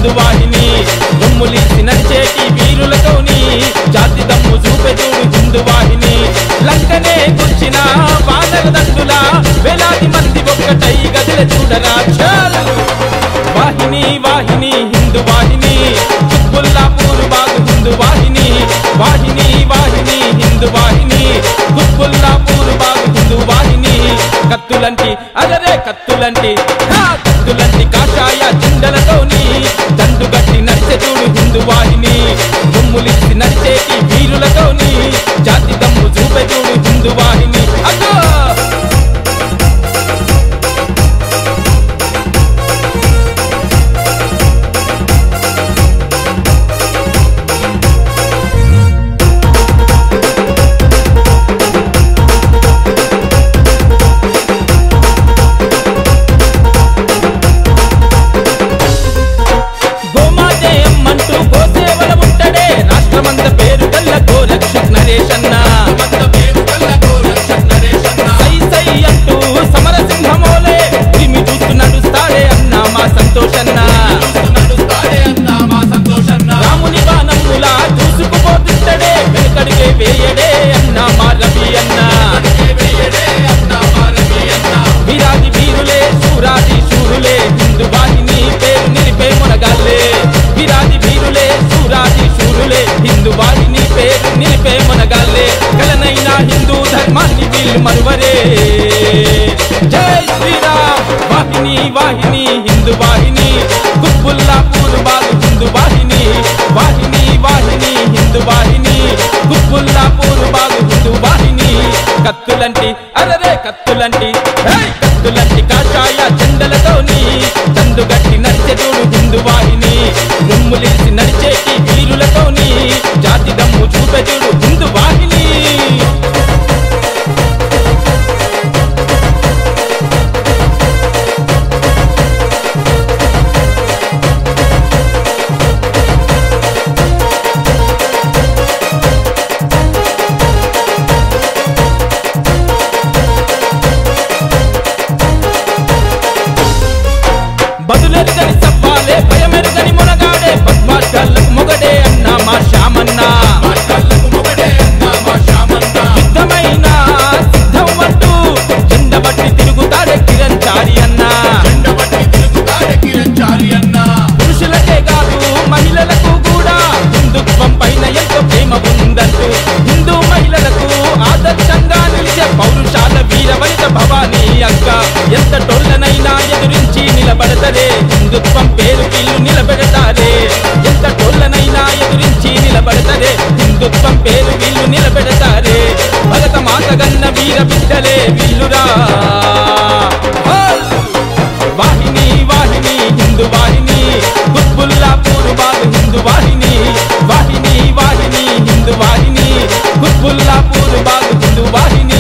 హిందూ వాహిని దమ్ములీసి నడిచేటి వీరులతోని జాతి దమ్ము చూపెదుడు హిందూ వాహిని లంకనే గుర్చిన వానర దండుల వేలాది మంది ఒక్కటై గదిల చూడరా చాలు వాహిని వాహిని హిందూ వాహిని కుత్బుల్లాపూర్ బాగు హిందూ వాహిని వాహిని వాహిని హిందూ వాహిని కుత్బుల్లాపూర్ బాగు హిందూ వాహిని కత్తులంటి అదరే కత్తులంటి హా, కత్తులంటి కాషాయ చిందలతోని దండు గట్టి నడిచే చూడు హిందూ వాహిని దుమ్ములిచ్చి నడిచేటి వీరులతోని జాతి దమ్ము చూపే చూడు హిందూ వాహిని అదో గోమాదేయమ్మంటూ గోసేవల ఉంటాడే రాష్ట్రమంత పేరు గల్ల గోరక్షక్ నరేష్ అన్న సై సై అంటూ సమరసింహమోలే ఉరిమి చూస్తూ నడుస్తాడే అన్న మా సంతోషన్న రాముని బాణములా దూసుకుపోతుంటడే వెనుకడిగే వేయడే అన్న మా రవి అన్న వీరాది వీరులే శూరాది శూరులే హిందూ వాహిని పేరు నిలిపే మునగాలే వీరాది వీరులే శూరాది శూరులే హిందూ వాహిని పేరు నిలిపే మునగాలే కలనైనా హిందూ ధర్మాన్ని వీళ్ళు మరువరే జై శ్రీరామ్ వాహిని వాహిని హిందూ వాహిని కుత్బుల్లాపూర్ బాగు హిందూ వాహిని వాహిని వాహిని హిందూ వాహిని కుత్బుల్లాపూర్ బాగు హిందూ వాహిని కత్తులంటి అరరే కత్తులంటి హేయ్! కత్తులంటి కాషాయ చెండలతోని దండు గట్టి నడిచే చూడు హిందూ వాహిని దుమ్ములిసి నడిచేటి వీరులతోని జాతి దమ్ము చూపే చూడు హిందూ వాహిని బదులెరుగని సవ్వాలే భయమెరుగని మునగాడే పద్మాశాలకు మొగడే అన్న మా శ్యామన్న యుద్ధమైన సిద్ధం అంటూ చెండబట్టి తిరుగుతాడే కిరణ్ చారి అన్న పురుషులకే కాదు మహిళలకు కూడా హిందుత్వం పైన ఎంతో ప్రేమ ఉందంటూ హిందూ మహిళలకు ఆదర్శంగా నిలిచే పౌరుషాల వీర వనిత భవానీ అక్క ఎంత టోళ్ళనైనా ఎదురించి నిలబడతరే హిందుత్వం పేరు వీళ్ళు నిలబెడతారే ఎంత టోళ్ళనైనా ఎదురించి నిలబడతరే హిందుత్వం పేరు వీళ్ళు నిలబెడతారే భరత మాత గన్న వీర బిడ్డలే వీళ్ళురా హోల్! వాహిని వాహిని హిందూ వాహిని కుత్బుల్లాపూర్ బాగు హిందూ వాహిని వాహిని వాహిని హిందూ వాహిని కుత్బుల్లాపూర్ బాగు హిందూ వాహిని